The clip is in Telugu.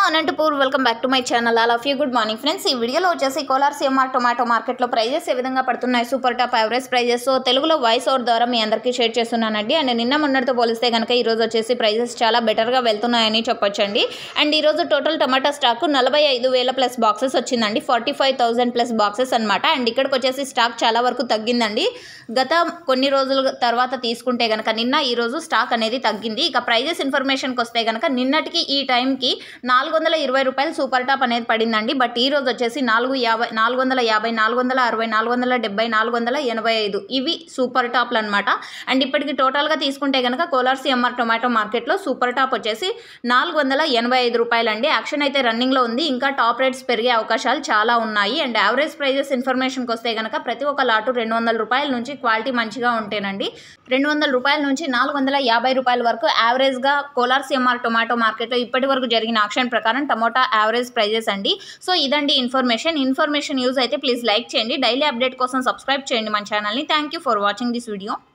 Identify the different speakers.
Speaker 1: Anantapur welcome back to my channel all of you good morning friends ఈ వీడియోలో వచ్చేసి కోలార్ సిఎంఆర్ టొమాటో మార్కెట్లో ప్రైజెస్ ఏ విధంగా పడుతున్నాయి super top average prices so తెలుగులో వాయిస్ ఓవర్ ద్వారా మీ అందరికీ షేర్ చేస్తున్నానండి అండ్ నిన్న మొన్నటితో పోలిస్తే కనుక ఈ రోజు వచ్చేసి ప్రైజెస్ చాలా బెటర్గా వెళ్తున్నాయని చెప్పొచ్చండి అండ్ ఈ రోజు టోటల్ టొమాటో స్టాక్ నలభై ఐదు వేల ప్లస్ బాక్సెస్ వచ్చిందండి forty five thousand plus boxes అనమాట అండ్ ఇక్కడికి వచ్చేసి స్టాక్ చాలా వరకు తగ్గిందండి గత కొన్ని రోజుల తర్వాత తీసుకుంటే కనుక నిన్న ఈ రోజు స్టాక్ అనేది తగ్గింది ఇక ప్రైజెస్ ఇన్ఫర్మేషన్కి వస్తే కనుక నిన్నటికి ఈ టైంకి నాలుగు వందల ఇరవై రూపాయలు సూపర్ టాప్ అనేది పడిందండి బట్ ఈ రోజు వచ్చేసి నాలుగు యాభై నాలుగు వందల యాభై నాలుగు వందల అరవై నాలుగు వందల డెబ్బై నాలుగు వందల ఎనభై ఐదు ఇవి సూపర్ టాప్లు అనమాట అండ్ ఇప్పటికి టోటల్గా తీసుకుంటే కనుక కోలార్ సిఎంఆర్ టొమాటో మార్కెట్లో సూపర్ టాప్ వచ్చేసి నాలుగు వందల ఎనభై ఐదు రూపాయలండి యాక్షన్ అయితే రన్నింగ్లో ఉంది ఇంకా టాప్ రేట్స్ పెరిగే అవకాశాలు చాలా ఉన్నాయి అండ్ యావరేజ్ ప్రైజెస్ ఇన్ఫర్మేషన్కి వస్తే కనుక ప్రతి ఒక్క లాటు రెండు వందల రూపాయల నుంచి క్వాలిటీ మంచిగా ఉంటేనండి రెండు వందల రూపాయల నుంచి నాలుగు వందల యాభై రూపాయల వరకు యావరేజ్గా కోలార్ సిఎంఆర్ టొమాటో మార్కెట్లో ఇప్పటి వరకు జరిగిన ఆక్షన్ ప్రకారం టమోటా యావరేజ్ ప్రైజెస్ అండి సో ఇదండి ఇన్ఫర్మేషన్ ఇన్ఫర్మేషన్ యూజ్ అయితే ప్లీజ్ లైక్ చేయండి డైలీ అప్డేట్ కోసం సబ్స్క్రైబ్ చేయండి మన ఛానల్ని thank you for watching this video